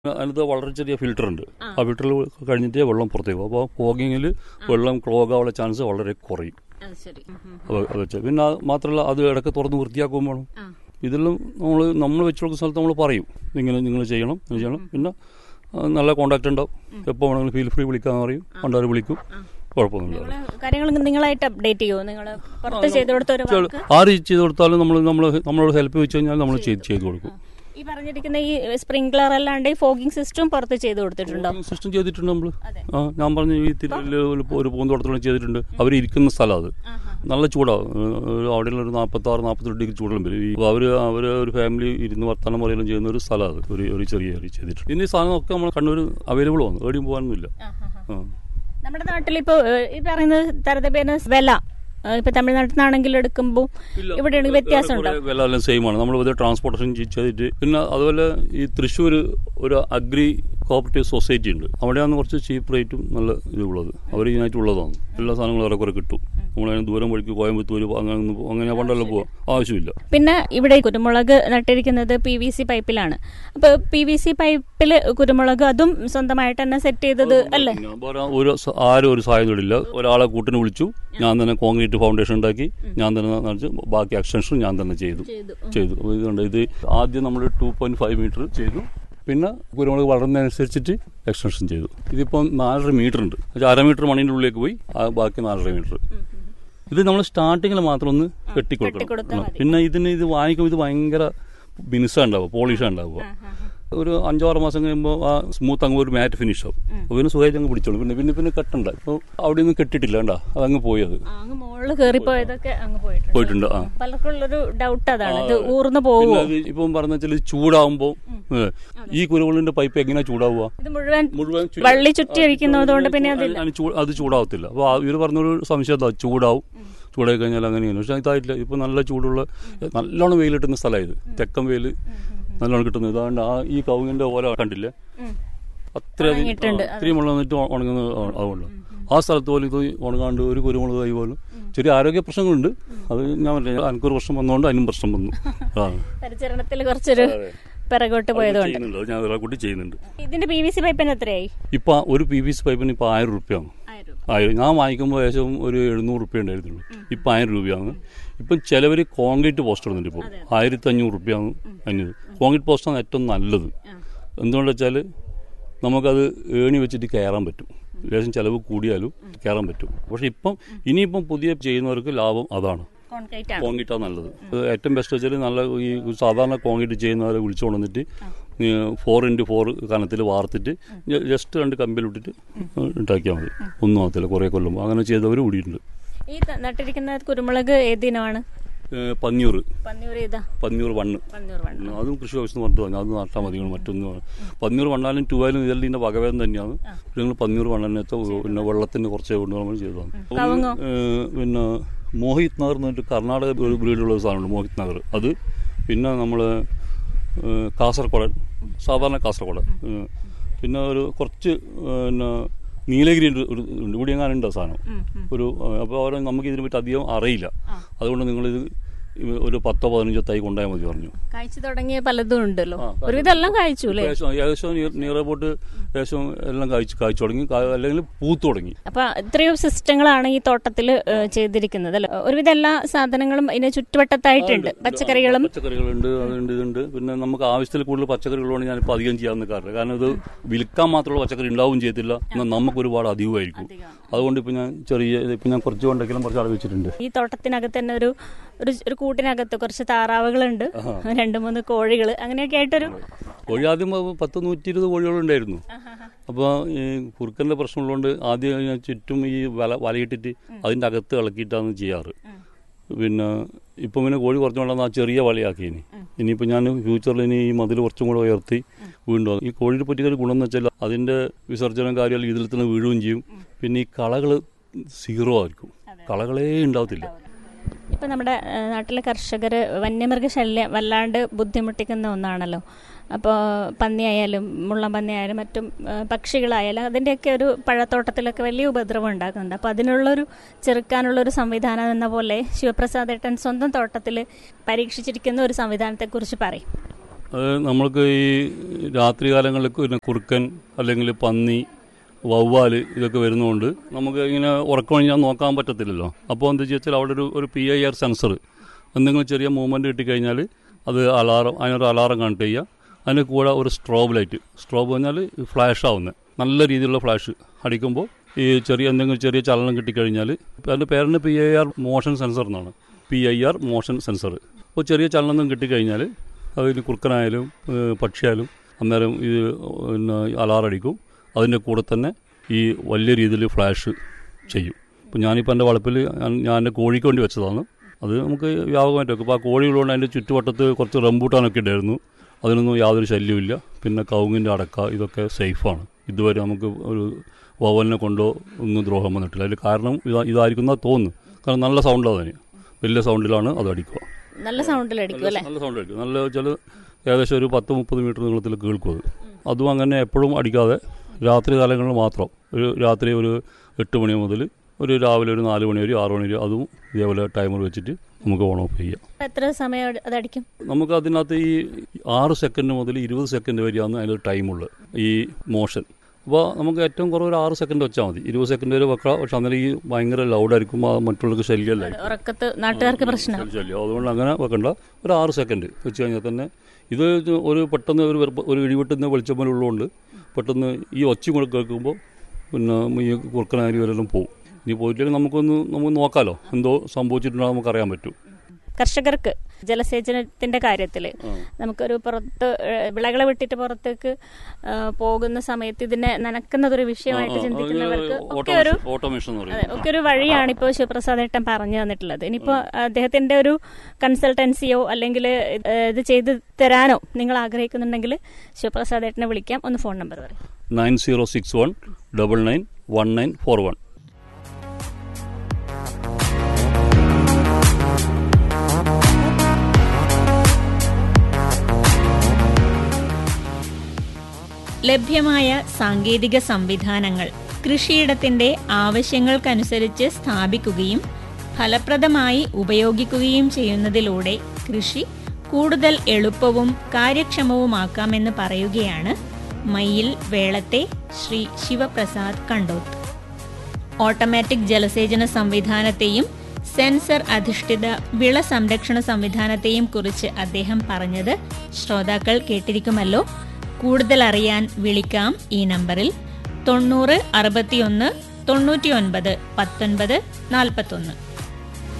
അതിനകത്ത് വളരെ ചെറിയ ഫിൽറ്റർ ഉണ്ട് ആ ഫിൽറ്ററിൽ കഴിഞ്ഞിട്ടേ വെള്ളം പുറത്തേക്ക് പോകും അപ്പോൾ ഫോഗിങ്ങിൽ വെള്ളം ക്ലോഗ് ആവാനുള്ള ചാൻസ് വളരെ കുറയും അത് ശരി ഉം, ഉം. അത് അത് വെച്ച് പിന്നെ അത് മാത്രമല്ല അത് ഇടയ്ക്ക് തുറന്ന് വൃത്തിയാക്കുകയും വേണം ആ. ഇതെല്ലാം നമ്മൾ നമ്മൾ വെച്ച് കൊടുക്കുന്ന സ്ഥലത്ത് നമ്മൾ പറയും ഇങ്ങനെ നിങ്ങൾ ചെയ്യണം ഇങ്ങനെ ചെയ്യണം പിന്നെ ആ, നല്ല കോണ്ടാക്ട് ഉണ്ടാവും എപ്പോൾ വേണമെങ്കിലും ഫീൽ ഫ്രീ വിളിക്കാന്ന് പറയും പണ്ടാർ വിളിക്കും കുഴപ്പമൊന്നുമില്ല നിങ്ങള് കാര്യങ്ങൾ നിങ്ങളായിട്ട് അപ്ഡേറ്റ് ചെയ്യുമോ നിങ്ങൾ പുറത്ത് ചെയ്തു കൊടുത്ത ഒരു ചില- വർക്ക് ആര് ചെയ്ത് കൊടുത്താലും നമ്മൾ നമ്മൾ നമ്മളോട് ഹെൽപ്പ് വെച്ച് കഴിഞ്ഞാൽ നമ്മൾ ചെയ്ത് ചെയ്ത് കൊടുക്കും ഈ പറഞ്ഞിരിക്കുന്ന ഈ സ്പ്രിംഗ്ലർ അല്ലാണ്ട് ഈ ഫോഗിംഗ് സിസ്റ്റം പുറത്ത് ചെയ്തു കൊടുത്തിട്ടുണ്ടോ സിസ്റ്റം ചെയ്തിട്ടുണ്ട് നമ്മൾ അതെ. ആ ഞാൻ പറഞ്ഞു ഈ തിരുവല്ല ഒരു പൂന്തോട്ടത്തോളം ചെയ്തിട്ടുണ്ട് അവർ ഇരിക്കുന്ന സ്ഥലം അത് നല്ല ചൂടാവും അവിടെ ഒരു നാൽപ്പത്തി ആറ് നാൽപ്പത്തെട്ട് ഡിഗ്രി ചൂടെല്ലാം വരും ഈ അവർ അവർ ഒരു ഫാമിലി ഇരുന്ന് വർത്തമാനം പറയെല്ലാം ചെയ്യുന്ന ഒരു സ്ഥലം അത് ഒരു ഒരു ചെറിയ ഏരിയ ചെയ്തിട്ടുണ്ട് ഇനി ഈ സാധനമൊക്കെ നമ്മൾ കണ്ണൂർ അവൈലബിൾ ആണ് എവിടെയും പോകാനൊന്നുമില്ല ആ നമ്മുടെ നാട്ടിൽ ഇപ്പൊ ഈ പറയുന്ന താരതമ്യേന വില ഏഹ്, ഇപ്പൊ തമിഴ്നാട്ടിൽ നിന്നാണെങ്കിൽ എടുക്കുമ്പോൾ ഇവിടെ വ്യത്യാസം ഉണ്ടോ വില എല്ലാം സെയിം ആണ് നമ്മൾ ഇത് ട്രാൻസ്പോർട്ടേഷൻ ചെയ്തിട്ട് പിന്നെ അതുപോലെ ഈ തൃശ്ശൂർ ഒരു അഗ്രി കോപ്പറേറ്റീവ് സൊസൈറ്റി ഉണ്ട് അവിടെയാണ് കുറച്ച് ചീപ്പ് റേറ്റും നല്ല ഇതുള്ളത് അവർ ഇതിനായിട്ട് ഉള്ളതാണ് എല്ലാ സാധനങ്ങളും ഏറെക്കുറെ കിട്ടും നമ്മളതിന് ദൂരം വഴിക്ക് കോയമ്പത്തൂർ അങ്ങനെ ഒന്നും പോ- അങ്ങനെ പണ്ടല്ല പോവാം ആവശ്യമില്ല പിന്നെ ഇവിടെ കുരുമുളക് നട്ടിരിക്കുന്നത് പി വി സി പൈപ്പിലാണ് അപ്പൊ പി വി സി പൈപ്പിൽ കുരുമുളക് അതും സ്വന്തമായിട്ട് തന്നെ സെറ്റ് ചെയ്തത് അല്ലേ ഞാൻ പറയാം ഒരു സ- ആരും ഒരു സഹായം തൊഴിലില്ല ഒരാളെ കൂട്ടിന് വിളിച്ചു ഞാൻ തന്നെ കോൺക്രീറ്റ് ഫൗണ്ടേഷൻ ഉണ്ടാക്കി ഞാൻ തന്നെ നടിച്ച് ബാക്കി എക്സ്റ്റൻഷൻ ഞാൻ തന്നെ ചെയ്തു ചെയ്തു ചെയ്തു അപ്പോൾ ഇതുണ്ട് ഇത് ആദ്യം നമ്മൾ ടു പോയിന്റ് ഫൈവ് മീറ്റർ ചെയ്തു പിന്നെ കുരുമുളക് വളർന്നതനുസരിച്ചിട്ട് എക്സ്റ്റൻഷൻ ചെയ്തു ഇതിപ്പം നാലര മീറ്റർ ഉണ്ട് എന്നുവെച്ചാൽ അര മീറ്റർ മണീൻ്റെ ഉള്ളിലേക്ക് പോയി ആ ബാക്കി നാലര മീറ്റർ ഇത് നമ്മൾ സ്റ്റാർട്ടിങ്ങിൽ മാത്രം ഒന്ന് കെട്ടിക്കൊടുത്താൽ കെട്ടിക്കൊടുക്കണം മതി. പിന്നെ ഇതിന് ഇത് വാങ്ങിക്കുമ്പോൾ ഇത് ഭയങ്കര മിനുസാണ് ഉണ്ടാവുക പോളിഷാണ് ഉണ്ടാവുക ഒരു അഞ്ചാറ് മാസം കഴിയുമ്പോൾ ആ സ്മൂത്ത് അങ്ങ് ഒരു മാറ്റ് ഫിനിഷ് ആവും അപ്പോൾ പിന്നെ സുഖമായിട്ട് അങ്ങ് പിടിച്ചോളും പിന്നെ പിന്നെ പിന്നെ കെട്ടണ്ട അപ്പോൾ അവിടെ ഒന്നും കെട്ടിട്ടില്ല കണ്ടാ അതങ്ങ് പോയി അത് ആ, അങ്ങ് മുകളിൽ കയറിപ്പോയതൊക്കെ അങ്ങ് പോയിട്ടുണ്ട് പോയിട്ടുണ്ട് ആ പലർക്കും ഉള്ളൊരു ഡൗട്ട് അതാണ് ഇത് ഊർന്നു പോവോ പിന്നെ അത് ഇപ്പം പറഞ്ഞ വെച്ചാൽ ഇത് ചൂടാവുമ്പോൾ ഈ കുരുമുളിന്റെ പൈപ്പ് എങ്ങനെയാ ചൂടാവുക ഇത് മുഴുവൻ മുഴുവൻ ചു- വള്ളി ചുറ്റി ഇരിക്കുന്നതുകൊണ്ട് പിന്നെ അതില്ല അതിന് ചൂ- അത് ചൂടാവത്തില്ല അപ്പോൾ ഇവർ പറഞ്ഞൊരു സംശയം എന്താ ചൂടാവും ചൂടായി കഴിഞ്ഞാൽ അങ്ങനെയാണ് പക്ഷെ ഇതായിട്ടില്ല ഇപ്പൊ നല്ല ചൂടുള്ള നല്ലോണം വെയിൽ കിട്ടുന്ന സ്ഥലമാണ് ഇത് തെക്കൻ വെയിൽ നല്ലോണം കിട്ടുന്നത് ഇതാണ്ട് ആ ഈ കവുങ്ങിന്റെ ഓല കണ്ടില്ലേ ഉം. അത്രയധികം ഉണങ്ങിയിട്ടുണ്ട്. ആ, ഇത്രയും വെള്ളം വന്നിട്ട് ഉണങ്ങുന്ന ആവുള്ളൂ ആ സ്ഥലത്ത് പോലും ഇത് ഉണങ്ങാണ്ട് ഒരു കുരുമുളക് കൈ പോലും ചെറിയ ആരോഗ്യ പ്രശ്നങ്ങളുണ്ട് അത് ഞാൻ പറഞ്ഞില്ല എനിക്കൊരു പ്രശ്നം വന്നുകൊണ്ട് അതിനും പ്രശ്നം വന്നു ആ പരിചരണത്തിൽ കുറച്ചൊരു പിറകോട്ട് പോയതുകൊണ്ട് ചെയ്യുന്നുണ്ട് അത് ഞാൻ ഒരാളെ കൂട്ടി ചെയ്യുന്നുണ്ട് ഇതിന്റെ പി വി സി പൈപ്പിന് എത്രയായി ഇപ്പൊ ഒരു പി വി സി പൈപ്പിന് ഇപ്പൊ ആയിരം റുപ്യാണ് ആയിരം ആയിരം ഞാൻ വാങ്ങിക്കുമ്പോൾ ഏകദേശം ഒരു എഴുന്നൂറ് റുപ്യ ഉണ്ടായിരുന്നുള്ളൂ ഇപ്പം ആയിരം രൂപയാണ് ഇപ്പം ചിലവർ കോൺക്രീറ്റ് പോസ്റ്റ് ഇടുന്നുണ്ട് ഇപ്പോൾ ആയിരത്തി അഞ്ഞൂറ് റുപ്യാണ് അതിന് കോൺക്രീറ്റ് പോസ്റ്റാണ് ഏറ്റവും നല്ലത് എന്തുകൊണ്ടെന്ന് വെച്ചാൽ നമുക്കത് ഏണി വെച്ചിട്ട് കയറാൻ പറ്റും ലേശം ചിലവ് കൂടിയാലും കയറാൻ പറ്റും പക്ഷെ ഇപ്പം ഇനിയിപ്പം പുതിയ ചെയ്യുന്നവർക്ക് ലാഭം അതാണ് കോൺക്രീറ്റ് ആണ് കോൺക്രീറ്റാണ് നല്ലത് അത് ഏറ്റവും ബെസ്റ്റ് വെച്ചാൽ നല്ല ഈ സാധാരണ കോൺക്രീറ്റ് ചെയ്യുന്നവരെ വിളിച്ചു കൊണ്ടുവന്നിട്ട് ഫോർ ഇൻറ്റു ഫോർ കനത്തിൽ വാർത്തിട്ട് ജ- ജസ്റ്റ് രണ്ട് കമ്പിലിട്ടിട്ട് ഉണ്ടാക്കിയാൽ മതി ഒന്നും ആകത്തില്ല കുറേ കൊല്ലും അങ്ങനെ ചെയ്തവർ കൂടിയിട്ടുണ്ട് ഈ ത- നട്ടിരിക്കുന്ന കുരുമുളക് ഏതിനമാണ് ഏഹ് പന്നിയൂർ പന്നിയൂർ ഏതാ പന്നിയൂർ വണ്ണ് പന്നിയൂർ വണ്ണം അതും കൃഷി ആവശ്യത്തിന് പറഞ്ഞിട്ട് പറഞ്ഞു അത് നട്ടാൽ മതി നിങ്ങൾ മറ്റൊന്നും പന്നിയൂർ വണ്ണാലും ടൂവാലും ഇതെല്ലാം ഇതിന്റെ വകഭേദം തന്നെയാണ് നിങ്ങൾ പന്നിയൂർ വണ്ണനത്തെ പിന്നെ വെള്ളത്തിന് കുറച്ചേ കൊണ്ട് നമ്മൾ ചെയ്തതാണ് കവുങ്ങോ? ഏഹ് പിന്നെ മോഹിത് നഗർ എന്ന് പറഞ്ഞിട്ട് കർണാടക ഒരു ബ്രീഡുള്ള ഒരു സാധനമുണ്ട് മോഹിത് നഗർ അത് പിന്നെ നമ്മൾ കാസർഗോഡ് സാധാരണ കാസർഗോഡ് ഏഹ് പിന്നെ ഒരു കുറച്ച് പിന്നെ നീലഗിരി ഉണ്ട് ഒരു ഉണ്ട് ഇവിടെ എങ്ങാനും ഉണ്ട് ആ സാധനം ഒരു അപ്പോൾ അവർ നമുക്ക് ഇതിനെ പറ്റി അധികം അറിയില്ല അതുകൊണ്ട് നിങ്ങളിത് ഒരു പത്തോ പതിനഞ്ചോ തൈ കൊണ്ടുപോയാൽ മതി പറഞ്ഞു കായ്ച്ചു തുടങ്ങിയ പലതും ഉണ്ടല്ലോ ആ, ഒരുവിധം എല്ലാം കായ്ച്ചു അല്ലേ ഏകദേശം ഏകദേശം നിയർ അബൌട്ട് ഏകദേശം എല്ലാം കായ്ച്ചു കായ്ച്ചു തുടങ്ങി കാ- അല്ലെങ്കിൽ പൂത്തു തുടങ്ങി അപ്പൊ ഇത്രയും സിസ്റ്റങ്ങളാണ് ഈ തോട്ടത്തിൽ ചെയ്തിരിക്കുന്നത് അല്ലേ ഒരുവിധം എല്ലാ സാധനങ്ങളും ഇതിന് ചുറ്റുവട്ടത്തായിട്ടുണ്ട് പച്ചക്കറികളും പച്ചക്കറികളുണ്ട് അതുണ്ട് ഇതുണ്ട് പിന്നെ നമുക്ക് ആവശ്യത്തിൽ കൂടുതൽ പച്ചക്കറികളുണ്ട് ഞാനിപ്പോൾ അധികം ചെയ്യാൻ നിൽക്കാറില്ല കാരണം ഇത് വിൽക്കാൻ മാത്രമുള്ള പച്ചക്കറി ഉണ്ടാവും ചെയ്യത്തില്ല എന്നാൽ നമുക്ക് ഒരുപാട് അധികമായിരിക്കും അതുകൊണ്ട് ഇപ്പം ഞാൻ ചെറിയ ഇപ്പം ഞാൻ കുറച്ച് കൊണ്ടെങ്കിലും കുറച്ച് അളവ് വെച്ചിട്ടുണ്ട് ഈ തോട്ടത്തിനകത്ത് തന്നെ ഒരു ഒരു ഒരു കൂട്ടിനകത്ത് കുറച്ച് താറാവുകളുണ്ട് രണ്ട് മൂന്ന് കോഴികൾ അങ്ങനെയൊക്കെ ആയിട്ടൊരു കോഴി ആദ്യം പത്ത് നൂറ്റി ഇരുപത് കോഴികളുണ്ടായിരുന്നു അപ്പോൾ ഈ കുറുക്കൻ്റെ പ്രശ്നമുള്ളതുകൊണ്ട് ആദ്യം ഞാൻ ചുറ്റും ഈ വല വലയിട്ടിട്ട് അതിൻ്റെ അകത്ത് ഇളക്കിയിട്ടാണ് ചെയ്യാറ് പിന്നെ ഇപ്പം പിന്നെ കോഴി കുറച്ചും കൊണ്ടാണ് ആ ചെറിയ വലയാക്കി ഇനി ഇനിയിപ്പോൾ ഞാൻ ഫ്യൂച്ചറിൽ ഇനി ഈ മതിൽ കുറച്ചും കൂടെ ഉയർത്തി വീണ്ടും ഈ കോഴിയെ പറ്റിയൊരു ഗുണം എന്ന് വെച്ചാൽ അതിൻ്റെ വിസർജനം കാര്യം ഇതിൽ തന്നെ വീഴുകയും ചെയ്യും പിന്നെ ഈ കളകൾ സീറോ ആയിരിക്കും കളകളേ ഉണ്ടാവത്തില്ല ഇപ്പൊ നമ്മുടെ ആ, നാട്ടിലെ കർഷകർ വന്യമൃഗശല്യം വല്ലാണ്ട് ബുദ്ധിമുട്ടിക്കുന്ന ഒന്നാണല്ലോ അപ്പോൾ പന്നിയായാലും മുള്ളം പന്നിയായാലും മറ്റും ആ, പക്ഷികളായാലും അതിൻ്റെയൊക്കെ ഒരു പഴത്തോട്ടത്തിലൊക്കെ വലിയ ഉപദ്രവം ഉണ്ടാക്കുന്നുണ്ട് അപ്പോൾ അതിനുള്ളൊരു ചെറുക്കാനുള്ളൊരു സംവിധാനം എന്ന പോലെ ശിവപ്രസാദ് ഏട്ടൻ സ്വന്തം തോട്ടത്തിൽ പരീക്ഷിച്ചിരിക്കുന്ന ഒരു സംവിധാനത്തെക്കുറിച്ച് പറയും അത് നമ്മൾക്ക് ഈ രാത്രി കാലങ്ങളിൽ പിന്നെ കുറുക്കൻ അല്ലെങ്കിൽ പന്നി വവ്വാൽ ഇതൊക്കെ വരുന്നതുകൊണ്ട് നമുക്ക് ഇങ്ങനെ ഉറക്കം കഴിഞ്ഞാൽ നോക്കാൻ പറ്റത്തില്ലല്ലോ അപ്പോൾ എന്താ വെച്ചാൽ അവിടെ ഒരു ഒരു പി ഐ ആർ സെൻസർ എന്തെങ്കിലും ചെറിയ മൂവ്മെൻറ്റ് കിട്ടിക്കഴിഞ്ഞാൽ അത് അലാറം അതിനൊരു അലാറം കണക്ട് ചെയ്യുക അതിന് കൂടെ ഒരു സ്ട്രോബ് ലൈറ്റ് സ്ട്രോബ് പറഞ്ഞാൽ ഫ്ലാഷ് ആവുന്നത് നല്ല രീതിയിലുള്ള ഫ്ലാഷ് അടിക്കുമ്പോൾ ഈ ചെറിയ എന്തെങ്കിലും ചെറിയ ചലനം കിട്ടിക്കഴിഞ്ഞാൽ അതിൻ്റെ പേരിന് P I R motion sensor എന്നാണ് P I R motion sensor അപ്പോൾ ചെറിയ ചലനം കിട്ടിക്കഴിഞ്ഞാൽ അതിൽ കുറുക്കനായാലും ഏഹ് പക്ഷിയായാലും അന്നേരം ഇത് പിന്നെ അലാറം അടിക്കും അതിൻ്റെ കൂടെ തന്നെ ഈ വലിയ രീതിയിൽ ഫ്ലാഷ് ചെയ്യും ഇപ്പോൾ ഞാനിപ്പോൾ എൻ്റെ വളപ്പിൽ ഞാൻ ഞാൻ എൻ്റെ കോഴിക്ക് വേണ്ടി വെച്ചതാണ് അത് നമുക്ക് വ്യാപകമായിട്ട് വെക്കും അപ്പോൾ ആ കോഴികളുകൊണ്ട് അതിൻ്റെ ചുറ്റുവട്ടത്ത് കുറച്ച് റംബൂട്ടാനൊക്കെ ഉണ്ടായിരുന്നു അതിനൊന്നും യാതൊരു ശല്യവുമില്ല പിന്നെ കവുങ്ങിൻ്റെ അടക്ക ഇതൊക്കെ സേഫാണ് ഇതുവരെ നമുക്ക് ഒരു വവലിനെ കൊണ്ടോ ഒന്നും ദ്രോഹം വന്നിട്ടില്ല അതിൽ കാരണം ഇതാ ഇതായിരിക്കുന്ന തോന്നുന്നു കാരണം നല്ല സൗണ്ടാണ് അതിന് വലിയ സൗണ്ടിലാണ് അത് അടിക്കുക നല്ല സൗണ്ടിൽ അടിക്കും അല്ലേ നല്ല സൗണ്ട് അടിക്കും നല്ല വെച്ചാൽ ഏകദേശം ഒരു പത്ത് മുപ്പത് മീറ്റർ നീളത്തിൽ കേൾക്കും അത് അതും അങ്ങനെ എപ്പോഴും അടിക്കാതെ രാത്രി കാലങ്ങളിൽ മാത്രം ഒരു രാത്രി ഒരു എട്ട് മണി മുതൽ ഒരു രാവിലെ ഒരു നാല് മണി വരെ ആറ് മണി വരെ അതും ഇതേപോലെ ടൈമർ വെച്ചിട്ട് നമുക്ക് ഓൺ ഓഫ് ചെയ്യാം എത്ര സമയം അത് അത് അടിക്കും നമുക്ക് അതിനകത്ത് ഈ ആറ് സെക്കൻഡ് മുതൽ ഇരുപത് സെക്കൻഡ് വരെയാണ് അതിൽ ടൈമുള്ളത് ഈ മോഷൻ അപ്പോൾ നമുക്ക് ഏറ്റവും കുറവ് ഒരു ആറ് സെക്കൻഡ് വെച്ചാൽ മതി ഇരുപത് സെക്കൻഡ് വരെ വെക്കാം പക്ഷെ അന്നേരം ഈ ഭയങ്കര ലൗഡായിരിക്കും ആ മറ്റുള്ളവർക്ക് ശല്യമല്ലായിരിക്കും ഉറക്കത്ത് നാട്ടുകാർക്ക് പ്രശ്നം ശല്യം അതുകൊണ്ട് അങ്ങനെ വെക്കണ്ട ഒരു ആറ് സെക്കൻഡ് വെച്ച് കഴിഞ്ഞാൽ തന്നെ ഇത് ഒരു പെട്ടെന്ന് ഒരു വെറുപ്പ് ഒരു ഇടിവെട്ടുന്ന വെളിച്ചം പോലെ ഉള്ളതുകൊണ്ട് പെട്ടെന്ന് ഈ ഒച്ച കൂടെ കേൾക്കുമ്പോൾ പിന്നെ ഈ കുറുക്കനാരി വരെല്ലാം പോകും ഇനി പോയിട്ടില്ലെങ്കിൽ നമുക്കൊന്ന് നമുക്ക് നോക്കാമല്ലോ എന്തോ സംഭവിച്ചിട്ടുണ്ടോ നമുക്ക് അറിയാൻ പറ്റും കർഷകർക്ക് ജലസേചനത്തിന്റെ കാര്യത്തിൽ നമുക്കൊരു പുറത്ത് ഏഹ്, വിളകളെ വിട്ടിട്ട് പുറത്തേക്ക് ഏഹ്, പോകുന്ന സമയത്ത് ഇതിനെ നനക്കുന്നതൊരു വിഷയമായിട്ട് ചിന്തിക്കുന്നവർക്ക് ഒക്കെ ഒരു ഓട്ടോമേഷൻ എന്ന് അതെ, പറയുന്നത് ഒക്കെ ഒരു വഴിയാണ് ഇപ്പോൾ ശിവപ്രസാദ് ഏട്ടൻ പറഞ്ഞു തന്നിട്ടുള്ളത് ഇനിയിപ്പോൾ അദ്ദേഹത്തിന്റെ ഒരു കൺസൾട്ടൻസിയോ അല്ലെങ്കിൽ ഇത് ചെയ്ത് തരാനോ നിങ്ങൾ ആഗ്രഹിക്കുന്നുണ്ടെങ്കിൽ ശിവപ്രസാദ് ഏട്ടനെ വിളിക്കാം ഒന്ന് ഫോൺ നമ്പർ പറയും nine zero six one double nine one nine four one ലഭ്യമായ സാങ്കേതിക സംവിധാനങ്ങൾ കൃഷിയിടത്തിന്റെ ആവശ്യങ്ങൾക്കനുസരിച്ച് സ്ഥാപിക്കുകയും ഫലപ്രദമായി ഉപയോഗിക്കുകയും ചെയ്യുന്നതിലൂടെ കൃഷി കൂടുതൽ എളുപ്പവും കാര്യക്ഷമവുമാക്കാമെന്ന് പറയുകയാണ് മയിൽ വേളത്തെ ശ്രീ ശിവപ്രസാദ് കണ്ടോത്ത് ഓട്ടോമാറ്റിക് ജലസേചന സംവിധാനത്തെയും സെൻസർ അധിഷ്ഠിത വിള സംരക്ഷണ സംവിധാനത്തെയും കുറിച്ച് അദ്ദേഹം പറഞ്ഞത് ശ്രോതാക്കൾ കേട്ടിരിക്കുമല്ലോ കൂടുതൽ അറിയാൻ വിളിക്കാം ഈ നമ്പറിൽ തൊണ്ണൂറ് അറുപത്തിയൊന്ന് തൊണ്ണൂറ്റിയൊൻപത് പത്തൊൻപത് നാൽപ്പത്തൊന്ന്